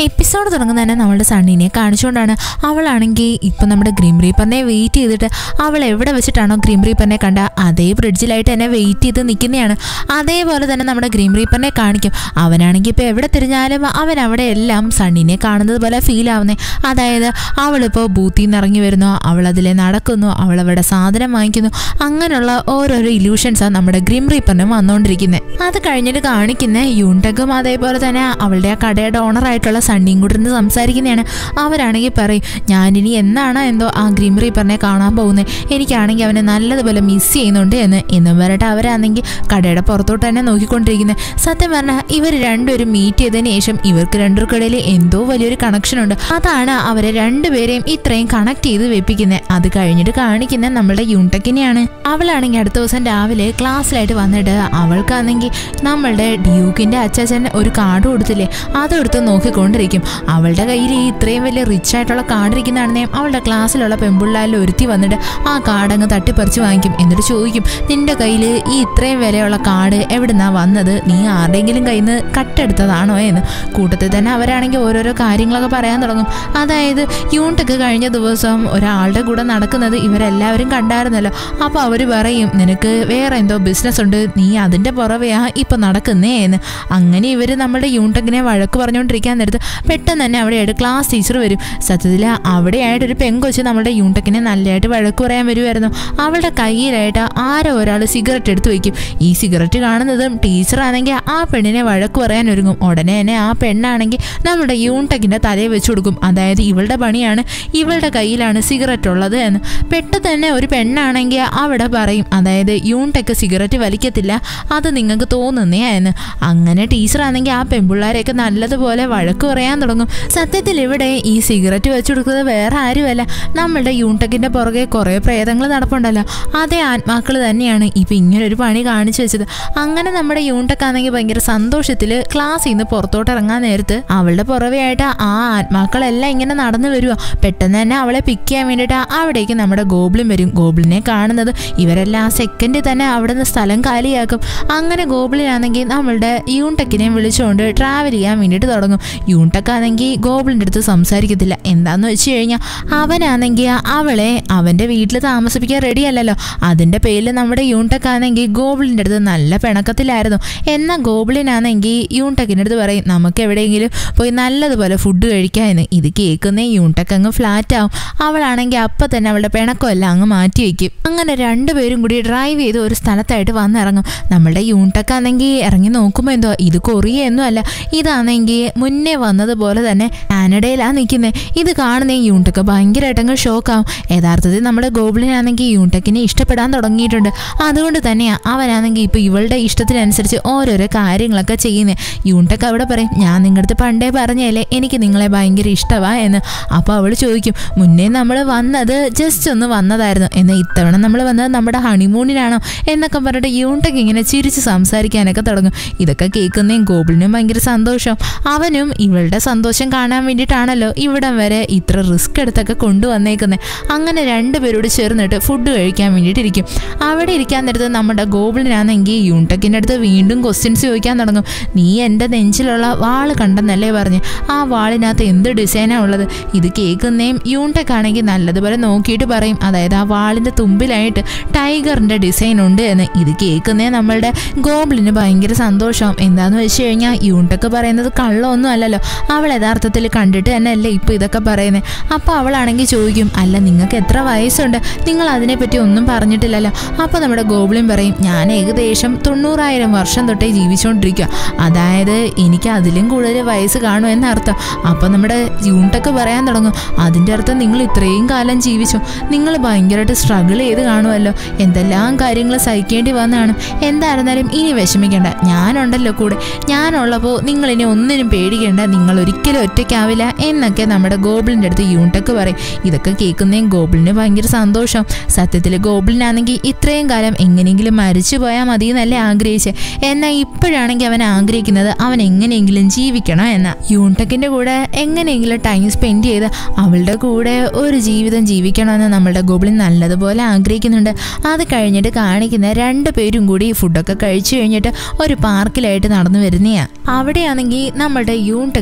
episode തുടങ്ങുന്ന തന്നെ നമ്മളുടെ സണ്ണിനെ കാണിച്ചുകൊണ്ടാണ് അവളാണെങ്കിൽ ഇപ്പം നമ്മുടെ ഗ്രീം റീപ്പറിനെ വെയിറ്റ് ചെയ്തിട്ട് അവൾ എവിടെ വെച്ചിട്ടാണോ ഗ്രീം റീപ്പറിനെ കണ്ട അതേ ബ്രിഡ്ജിലായിട്ട് തന്നെ വെയിറ്റ് ചെയ്ത് നിൽക്കുന്നതാണ് അതേപോലെ തന്നെ നമ്മുടെ ഗ്രീം റീപ്പറിനെ കാണിക്കും അവനാണെങ്കിൽ ഇപ്പോൾ എവിടെ തിരിഞ്ഞാലും അവൻ അവിടെ എല്ലാം സണ്ണിനെ കാണുന്നത് പോലെ ഫീൽ ആവുന്നേ അതായത് അവളിപ്പോൾ ബൂത്തിൽ നിന്ന് ഇറങ്ങി വരുന്നു അവൾ അതിലെ നടക്കുന്നു അവൾ അവിടെ സാധനം വാങ്ങിക്കുന്നു അങ്ങനെയുള്ള ഓരോരോ ഇല്യൂഷൻസാണ് നമ്മുടെ ഗ്രീം റീപ്പറിനും വന്നുകൊണ്ടിരിക്കുന്നത് അത് കഴിഞ്ഞിട്ട് കാണിക്കുന്ന യൂണ്ടക്കും അതേപോലെ തന്നെ അവളുടെ ആ കടയുടെ ഓണറായിട്ടുള്ള സണ്ണിയും കൂടെ ഇരുന്ന് സംസാരിക്കുന്നതാണ് അവരാണെങ്കിൽ പറയും ഞാനിനി എന്നാണ് എന്തോ ആ ഗ്രീം റീപ്പറിനെ കാണാൻ പോകുന്നത് എനിക്കാണെങ്കിൽ അവനെ നല്ലതുപോലെ മിസ് ചെയ്യുന്നുണ്ട് എന്ന് എന്നും പറഞ്ഞിട്ട് അവരാണെങ്കിൽ കടയുടെ പുറത്തോട്ട് തന്നെ നോക്കിക്കൊണ്ടിരിക്കുന്നത് സത്യം പറഞ്ഞാൽ ഇവർ രണ്ടുപേരും മീറ്റ് ചെയ്തതിന് ശേഷം ഇവർക്ക് രണ്ടുപേർക്കിടയിൽ എന്തോ വലിയൊരു കണക്ഷൻ ഉണ്ട് അതാണ് അവരെ രണ്ടുപേരെയും ഇത്രയും കണക്ട് ചെയ്ത് വെപ്പിക്കുന്നത് അത് കഴിഞ്ഞിട്ട് കാണിക്കുന്ന നമ്മളുടെ യൂണ്ടക്കിനെയാണ് അവളാണെങ്കിൽ അടുത്ത ദിവസം രാവിലെ ക്ലാസ്സിലായിട്ട് വന്നിട്ട് അവൾക്കാണെങ്കിൽ നമ്മളുടെ ഡ്യൂക്കിന്റെ അച്ചാച്ചൻ ഒരു കാർഡ് കൊടുത്തില്ലേ അതെടുത്ത് നോക്കിക്കൊണ്ടിരിക്കും അവളുടെ കയ്യിൽ ഈ ഇത്രയും വലിയ റിച്ച് ആയിട്ടുള്ള കാർഡ് ഇരിക്കുന്നതാണെന്നേ അവളുടെ ക്ലാസ്സിലുള്ള പെൺപിള്ളാരിൽ ഒരുത്തി വന്നിട്ട് ആ കാർഡ് അങ്ങ് തട്ടിപ്പറിച്ച് വാങ്ങിക്കും എന്നിട്ട് ചോദിക്കും നിന്റെ കയ്യിൽ ഈ ഇത്രയും വിലയുള്ള കാർഡ് എവിടുന്നാ വന്നത് നീ ആരുടെയെങ്കിലും കയ്യിൽ നിന്ന് കട്ടെടുത്തതാണോ എന്ന് കൂട്ടത്തിൽ തന്നെ അവരാണെങ്കിൽ ഓരോരോ കാര്യങ്ങളൊക്കെ പറയാൻ തുടങ്ങും അതായത് യൂണിറ്റൊക്കെ കഴിഞ്ഞ ദിവസം ഒരാളുടെ കൂടെ നടക്കുന്നത് ഇവരെല്ലാവരും കണ്ടായിരുന്നല്ലോ അപ്പോൾ അവർ പറയും നിനക്ക് വേറെ എന്തോ ബിസിനസ് ഉണ്ട് നീ അതിൻ്റെ പുറവെയാ ഇപ്പം നടക്കുന്നേ എന്ന് അങ്ങനെ ഇവർ നമ്മുടെ യൂണിറ്റക്കിനെ വഴക്ക് പറഞ്ഞുകൊണ്ടിരിക്കാൻ നേരത്ത് പെട്ടെന്ന് തന്നെ അവിടെയായിട്ട് ക്ലാസ് ടീച്ചർ വരും സത്യത്തിൽ അവിടെയായിട്ട് ഒരു പെങ്കൊച്ച് നമ്മുടെ യൂണിറ്റക്കിനെ നല്ലതായിട്ട് വഴക്ക് പറയാൻ വരുമായിരുന്നു അവളുടെ കയ്യിലായിട്ട് ആരോ ഒരാൾ സിഗരറ്റ് എടുത്ത് വയ്ക്കും ഈ സിഗരറ്റ് കാണുന്നതും ടീച്ചറാണെങ്കിൽ ആ പെണ്ണിനെ വഴക്ക് പറയാൻ ഒരുങ്ങും ഉടനെ തന്നെ ആ പെണ്ണാണെങ്കിൽ നമ്മുടെ യൂണിറ്റക്കിൻ്റെ തലയിൽ വെച്ച് കൊടുക്കും അതായത് ഇവളുടെ പണിയാണ് ഇവളുടെ കയ്യിലാണ് സിഗരറ്റ് ഉള്ളത് എന്ന് പെട്ടെന്ന് തന്നെ ഒരു പെണ്ണാണെങ്കിൽ അവിടെ പറയും അതായത് യൂണിറ്റക്ക് സിഗരറ്റ് വലിക്കത്തില്ല അത് നിങ്ങൾക്ക് തോന്നുന്നേ എന്ന് അങ്ങനെ ടീച്ചറാണെങ്കിൽ ആ പെൺപിള്ളേരെയൊക്കെ നല്ലതുപോലെ വഴക്ക് പറയാൻ തുടങ്ങും സത്യത്തിൽ ഇവിടെ ഈ സിഗരറ്റ് വെച്ചു കൊടുക്കുന്നത് വേറെ ആരുമല്ല നമ്മളുടെ യൂണിറ്റക്കിൻ്റെ പുറകെ കുറേ പ്രേതങ്ങൾ നടപ്പുണ്ടല്ലോ അതേ ആത്മാക്കൾ തന്നെയാണ് ഇപ്പം ഇങ്ങനൊരു പണി കാണിച്ചു വെച്ചത് അങ്ങനെ നമ്മുടെ യൂണിറ്റക്കാണെങ്കിൽ ഭയങ്കര സന്തോഷത്തിൽ ക്ലാസ്സിൽ നിന്ന് പുറത്തോട്ട് ഇറങ്ങാൻ നേരത്ത് അവളുടെ പുറവെയായിട്ട് ആ ആത്മാക്കളെല്ലാം ഇങ്ങനെ നടന്നു വരുമോ പെട്ടെന്ന് തന്നെ അവളെ പിക്ക് ചെയ്യാൻ വേണ്ടിയിട്ട് അവിടേക്ക് നമ്മുടെ ഗോബ്ലിൻ വരും ഗോബ്ലിനെ കാണുന്നത് ഇവരെല്ലാം ആ സെക്കൻഡിൽ തന്നെ അവിടെ നിന്ന് സ്ഥലം കാലിയാക്കും അങ്ങനെ ഗോബ്ലിനാണെങ്കിൽ നമ്മളുടെ യൂൺടെക്കിനെ വിളിച്ചുകൊണ്ട് ട്രാവൽ ചെയ്യാൻ വേണ്ടിയിട്ട് തുടങ്ങും യൂൺടെക്ക് ആണെങ്കിൽ ഗോബ്ലിൻ്റെ അടുത്ത് സംസാരിക്കത്തില്ല എന്താന്ന് വെച്ച് കഴിഞ്ഞാൽ അവനാണെങ്കിൽ അവളെ അവൻ്റെ വീട്ടിൽ താമസിപ്പിക്കാൻ റെഡി അല്ലല്ലോ അതിൻ്റെ പേരിൽ നമ്മുടെ യൂൺടെക്ക് ആണെങ്കിൽ ഗോബ്ലിൻ്റെ അടുത്ത് നല്ല പിണക്കത്തിലായിരുന്നു എന്നാൽ ഗോബ്ലിനാണെങ്കിൽ യൂൺടെക്കിൻ്റെ അടുത്ത് പറയും നമുക്ക് എവിടെയെങ്കിലും പോയി നല്ലതുപോലെ ഫുഡ് കഴിക്കാമെന്ന് ഇത് കേൾക്കുന്നേ യൂൺടെക്ക് അങ്ങ് ഫ്ലാറ്റ് ആവും അവളാണെങ്കിൽ അപ്പം തന്നെ അവളുടെ പിണക്കമെല്ലാം അങ്ങ് മാറ്റി വയ്ക്കും അങ്ങനെ രണ്ടുപേരും കൂടി ഡ്രൈവ് ചെയ്ത് ഒരു സ്ഥലത്തായിട്ട് വന്നിറങ്ങും നമ്മളുടെ യൂൺടെക്ക് ആണെങ്കിൽ ഇറങ്ങി നോക്കുമ്പോൾ എന്തോ ഇത് കൊറിയൊന്നും അല്ല ഇതാണെങ്കിൽ മുന്നേ വന്നതുപോലെ തന്നെ കാനഡയിലാണ് നിൽക്കുന്നത് ഇത് കാണുന്ന ഈ യൂൺടെക്ക് ഭയങ്കരമായിട്ട് അങ്ങ് ഷോക്കാവും യഥാർത്ഥത്തിൽ നമ്മുടെ ഗോബ്ലിനാണെങ്കിൽ യൂൺടെക്കിനെ ഇഷ്ടപ്പെടാൻ തുടങ്ങിയിട്ടുണ്ട് അതുകൊണ്ട് തന്നെയാണ് അവനാണെങ്കിൽ ഇപ്പോൾ ഇവളുടെ ഇഷ്ടത്തിനനുസരിച്ച് ഓരോരോ കാര്യങ്ങളൊക്കെ ചെയ്യുന്നത് യൂൺടെക്ക് അവിടെ പറയും ഞാൻ നിങ്ങളുടെ അടുത്ത് പണ്ടേ പറഞ്ഞല്ലേ എനിക്ക് നിങ്ങളെ ഭയങ്കര ഇഷ്ടമാ എന്ന് അപ്പോൾ അവൾ ചോദിക്കും മുന്നേ നമ്മൾ വന്നത് ജസ്റ്റ് ഒന്ന് വന്നതായിരുന്നു എന്നാൽ ഇത്തവണ നമ്മൾ വന്നത് നമ്മുടെ ഹണിമൂണിനാണോ എന്നൊക്കെ പറഞ്ഞിട്ട് യൂൺടെക്ക് ഇങ്ങനെ ചിരിച്ച് സംസാരിക്കാനൊക്കെ തുടങ്ങും ഇതൊക്കെ കേൾക്കുന്നേയും ഗോബിളിനും ഭയങ്കര സന്തോഷം അവനും ഇവളുടെ സന്തോഷം കാണാൻ വേണ്ടിയിട്ടാണല്ലോ ഇവിടം വരെ ഇത്ര റിസ്ക് എടുത്തൊക്കെ കൊണ്ടുവന്നേക്കുന്നത് അങ്ങനെ രണ്ടുപേരോട് ചേർന്നിട്ട് ഫുഡ് കഴിക്കാൻ വേണ്ടിയിട്ടിരിക്കും അവിടെ ഇരിക്കാൻ നേരത്ത് നമ്മുടെ ഗോബിളിനാണെങ്കിൽ യൂൺടെക്കിൻ്റെ അടുത്ത് വീണ്ടും ക്വസ്റ്റ്യൻസ് ചോദിക്കാൻ തുടങ്ങും നീ എൻ്റെ നെഞ്ചിലുള്ള വാള് കണ്ടെന്നല്ലേ പറഞ്ഞ് ആ വാളിനകത്ത് എന്ത് ഡിസൈനാണ് ഉള്ളത് ഇത് കേൾക്കുന്നേയും യൂൺടെക് ആണെങ്കിൽ നല്ലതുപോലെ നോക്കിയിട്ട് പറയും അതായത് ആ വാളിൻ്റെ തുമ്പിലായിട്ട് ടൈഗറിൻ്റെ ഡിസൈൻ ഉണ്ട് എന്ന് ഇത് കേൾക്കുന്നേ നമ്മളുടെ ഗോബിളിന് ഭയങ്കര സന്തോഷം എന്താന്ന് വെച്ച് കഴിഞ്ഞാൽ യൂൺടെക്ക് പറയുന്നത് കള്ളമൊന്നും അല്ലല്ലോ അവൾ യഥാർത്ഥത്തിൽ കണ്ടിട്ട് തന്നെ അല്ലേ ഇപ്പോൾ ഇതൊക്കെ പറയുന്നത് അപ്പോൾ അവളാണെങ്കിൽ ചോദിക്കും അല്ല നിങ്ങൾക്ക് എത്ര വയസ്സുണ്ട് നിങ്ങൾ അതിനെപ്പറ്റി ഒന്നും പറഞ്ഞിട്ടില്ലല്ലോ അപ്പോൾ നമ്മുടെ ഗോബിളിൻ പറയും ഞാൻ ഏകദേശം തൊണ്ണൂറായിരം വർഷം തൊട്ടേ ജീവിച്ചുകൊണ്ടിരിക്കുക അതായത് എനിക്ക് അതിലും കൂടുതൽ വയസ്സ് കാണും എന്നർത്ഥം അപ്പോൾ നമ്മുടെ യൂണിറ്റൊക്കെ പറയാൻ തുടങ്ങും അതിൻ്റെ അർത്ഥം നിങ്ങൾ ഇത്രയും കാലം ജീവിച്ചു നിങ്ങൾ ഭയങ്കരമായിട്ട് സ്ട്രഗിൾ ചെയ്ത് കാണുമല്ലോ എന്തെല്ലാം കാര്യങ്ങൾ സഹിക്കേണ്ടി വന്നാണ് എന്തായിരുന്നാലും ഇനി വിഷമിക്കേണ്ട ഞാനുണ്ടല്ലോ കൂടെ ഞാനുള്ളപ്പോൾ നിങ്ങളിനി ഒന്നിനും പേടിക്കേണ്ട നിങ്ങൾ ഒരിക്കലും ഒറ്റയ്ക്കാവില്ല എന്നൊക്കെ നമ്മുടെ ഗോബിളിൻ്റെ അടുത്ത് യൂണിറ്റൊക്കെ പറയും ഇതൊക്കെ കേൾക്കുന്നേയും ഗോബിളിന് ഭയങ്കര സന്തോഷം സത്യത്തിൽ ഗോബിളിനാണെങ്കിൽ ഇത്രയും കാലം എങ്ങനെയെങ്കിലും മരിച്ചു പോയാൽ മതി എന്നല്ലേ ആഗ്രഹിച്ചേ എന്നാൽ ഇപ്പോഴാണെങ്കിൽ അവൻ ആഗ്രഹിക്കുന്നത് അവൻ എങ്ങനെയെങ്കിലും ജീവിക്കണം എന്ന യൂൺടെക്കിൻ്റെ കൂടെ എങ്ങനെയെങ്കിലും ടൈം സ്പെൻഡ് ചെയ്ത് അവളുടെ കൂടെ ഒരു ജീവിതം ജീവിക്കണമെന്ന് നമ്മളുടെ ഗോബിളിൻ നല്ലതുപോലെ ആഗ്രഹിക്കുന്നുണ്ട് അത് കഴിഞ്ഞിട്ട് കാണിക്കുന്ന രണ്ട് പേരും കൂടി ഫുഡൊക്കെ കഴിച്ചു കഴിഞ്ഞിട്ട് ഒരു പാർക്കിലായിട്ട് നടന്നു വരുന്നതാണ് അവിടെയാണെങ്കിൽ നമ്മളുടെ യൂൺടെക്ക്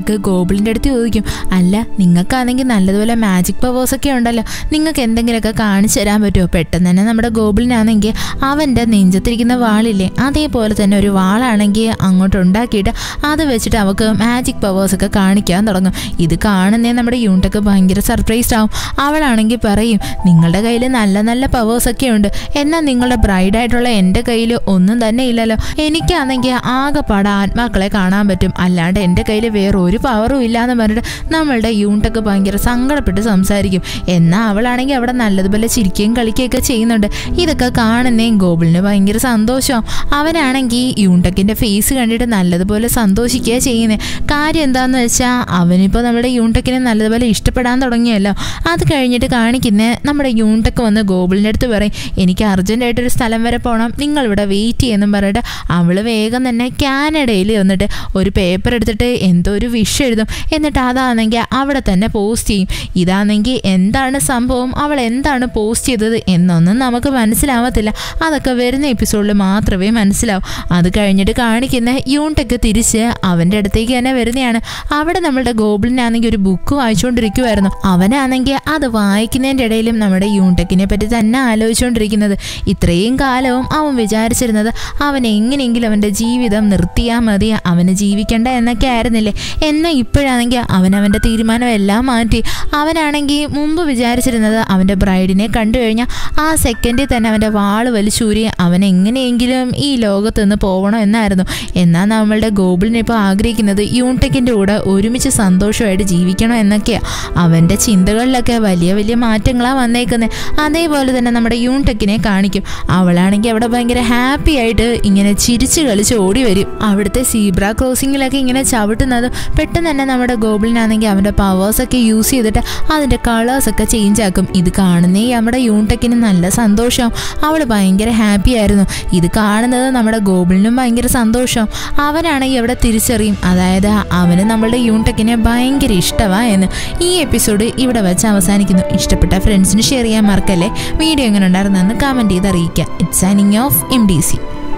യൂണ്ടക്ക് ഗോബിളിൻ്റെ അടുത്ത് ചോദിക്കും അല്ല നിങ്ങൾക്കാണെങ്കിൽ നല്ലതുപോലെ മാജിക് പവേഴ്സ് ഒക്കെ ഉണ്ടല്ലോ നിങ്ങൾക്ക് എന്തെങ്കിലുമൊക്കെ കാണിച്ചു തരാൻ പറ്റുമോ പെട്ടെന്ന് തന്നെ നമ്മുടെ ഗോബിളിനാണെങ്കിൽ അവൻ്റെ നെഞ്ചത്തിരിക്കുന്ന വാളില്ലേ അതേപോലെ തന്നെ ഒരു വാളാണെങ്കിൽ അങ്ങോട്ട് ഉണ്ടാക്കിയിട്ട് അത് വെച്ചിട്ട് അവൾക്ക് മാജിക് പവേഴ്സ് ഒക്കെ കാണിക്കാൻ തുടങ്ങും ഇത് കാണുന്നേ നമ്മുടെ യൂണ്ടക്ക് ഭയങ്കര സർപ്രൈസ്ഡ് ആവും അവളാണെങ്കിൽ പറയും നിങ്ങളുടെ കയ്യിൽ നല്ല നല്ല പവേഴ്സ് ഒക്കെ ഉണ്ട് എന്നാൽ നിങ്ങളുടെ ബ്രൈഡായിട്ടുള്ള എൻ്റെ കയ്യിൽ ഒന്നും തന്നെ ഇല്ലല്ലോ എനിക്കാണെങ്കിൽ ആകെപ്പാടെ ആത്മാക്കളെ കാണാൻ പറ്റും അല്ലാണ്ട് എൻ്റെ കയ്യിൽ വേറെ ഒരു പവറും ഇല്ല എന്ന് പറഞ്ഞിട്ട് നമ്മളുടെ യൂണ്ടക്ക് ഭയങ്കര സങ്കടപ്പെട്ട് സംസാരിക്കും എന്നാൽ അവളാണെങ്കിൽ അവിടെ നല്ലതുപോലെ ചിരിക്കുകയും കളിക്കുകയൊക്കെ ചെയ്യുന്നുണ്ട് ഇതൊക്കെ കാണുന്നേ ഗോകുലിന് ഭയങ്കര സന്തോഷവും അവനാണെങ്കിൽ യൂണ്ടക്കിൻ്റെ ഫേസ് കണ്ടിട്ട് നല്ലതുപോലെ സന്തോഷിക്കുക ചെയ്യുന്നത് കാര്യം എന്താന്ന് വെച്ചാൽ അവനിപ്പോൾ നമ്മുടെ യൂണ്ടക്കിനെ നല്ലതുപോലെ ഇഷ്ടപ്പെടാൻ തുടങ്ങിയല്ലോ അത് കഴിഞ്ഞിട്ട് കാണിക്കുന്ന നമ്മുടെ യൂണ്ടക്ക് വന്ന് ഗോകുലിൻ്റെ അടുത്ത് പറയും എനിക്ക് അർജൻറ്റായിട്ടൊരു സ്ഥലം വരെ പോകണം നിങ്ങൾ ഇവിടെ വെയിറ്റ് ചെയ്യുമെന്നും പറഞ്ഞിട്ട് അവൾ വേഗം തന്നെ കാനഡയിൽ വന്നിട്ട് ഒരു പേപ്പർ എടുത്തിട്ട് എന്തോ ഒരു വിഷ് എഴുതും എന്നിട്ട് അതാണെങ്കിൽ അവിടെ തന്നെ പോസ്റ്റ് ചെയ്യും ഇതാണെങ്കിൽ എന്താണ് സംഭവം അവൾ എന്താണ് പോസ്റ്റ് ചെയ്തത് എന്നൊന്നും നമുക്ക് മനസ്സിലാവത്തില്ല അതൊക്കെ വരുന്ന എപ്പിസോഡിൽ മാത്രമേ മനസ്സിലാവൂ അത് കഴിഞ്ഞിട്ട് കാണിക്കുന്ന യൂൺടെക്ക് തിരിച്ച് അവൻ്റെ അടുത്തേക്ക് തന്നെ വരുന്നതാണ് അവിടെ നമ്മളുടെ ഗോബിളിനാണെങ്കിൽ ഒരു ബുക്ക് വായിച്ചുകൊണ്ടിരിക്കുമായിരുന്നു അവനാണെങ്കിൽ അത് വായിക്കുന്നതിൻ്റെ ഇടയിലും നമ്മുടെ യൂൺടെക്കിനെ പറ്റി തന്നെ ആലോചിച്ചുകൊണ്ടിരിക്കുന്നത് ഇത്രയും കാലവും അവൻ വിചാരിച്ചിരുന്നത് അവൻ എങ്ങനെയെങ്കിലും അവൻ്റെ ജീവിതം നിർത്തിയാൽ മതി അവന് ജീവിക്കണ്ട എന്നൊക്കെ ആയിരുന്നില്ലേ എന്നാൽ ഇപ്പോഴാണെങ്കിൽ അവൻ അവൻ്റെ തീരുമാനം എല്ലാം മാറ്റി അവനാണെങ്കിൽ മുമ്പ് വിചാരിച്ചിരുന്നത് അവൻ്റെ ബ്രൈഡിനെ കണ്ടു കഴിഞ്ഞാൽ ആ സെക്കൻഡിൽ തന്നെ അവൻ്റെ വാള് വലിച്ചൂരി അവൻ എങ്ങനെയെങ്കിലും ഈ ലോകത്ത് നിന്ന് പോകണം എന്നായിരുന്നു എന്നാൽ നമ്മളുടെ ഗോബിളിനെ ഇപ്പോൾ ആഗ്രഹിക്കുന്നത് യൂൺടെക്കിൻ്റെ കൂടെ ഒരുമിച്ച് സന്തോഷമായിട്ട് ജീവിക്കണം എന്നൊക്കെയാണ് അവൻ്റെ ചിന്തകളിലൊക്കെ വലിയ വലിയ മാറ്റങ്ങളാണ് വന്നേക്കുന്നത് അതേപോലെ തന്നെ നമ്മുടെ യൂൺടെക്കിനെ കാണിക്കും അവളാണെങ്കിൽ അവിടെ ഭയങ്കര ഹാപ്പി ആയിട്ട് ഇങ്ങനെ ചിരിച്ച് കളിച്ച് ഓടി വരും അവിടുത്തെ സീബ്ര ക്രോസിങ്ങിലൊക്കെ ഇങ്ങനെ ചവിട്ടുന്നത് പെട്ടെന്ന് തന്നെ നമ്മുടെ ഗോബിളിനാണെങ്കിൽ അവൻ്റെ പവേഴ്സൊക്കെ യൂസ് ചെയ്തിട്ട് അതിൻ്റെ കളേഴ്സൊക്കെ ചേഞ്ച് ആക്കും ഇത് കാണുന്നേ നമ്മുടെ യൂൺടെക്കിന് നല്ല സന്തോഷം അവൾ ഭയങ്കര ഹാപ്പി ആയിരുന്നു ഇത് കാണുന്നത് നമ്മുടെ ഗോബിളിനും ഭയങ്കര സന്തോഷം അവനാണെങ്കിൽ അവിടെ തിരിച്ചറിയും അതായത് അവന് നമ്മളുടെ യൂൺടെക്കിനെ ഭയങ്കര ഇഷ്ടമാ എന്ന് ഈ എപ്പിസോഡ് ഇവിടെ വെച്ച് അവസാനിക്കുന്നു ഇഷ്ടപ്പെട്ട ഫ്രണ്ട്സിന് ഷെയർ ചെയ്യാൻ മറക്കല്ലേ വീഡിയോ എങ്ങനെ ഉണ്ടായിരുന്നെന്ന് കമൻറ്റ് ചെയ്ത് അറിയിക്കുക it's signing off M D C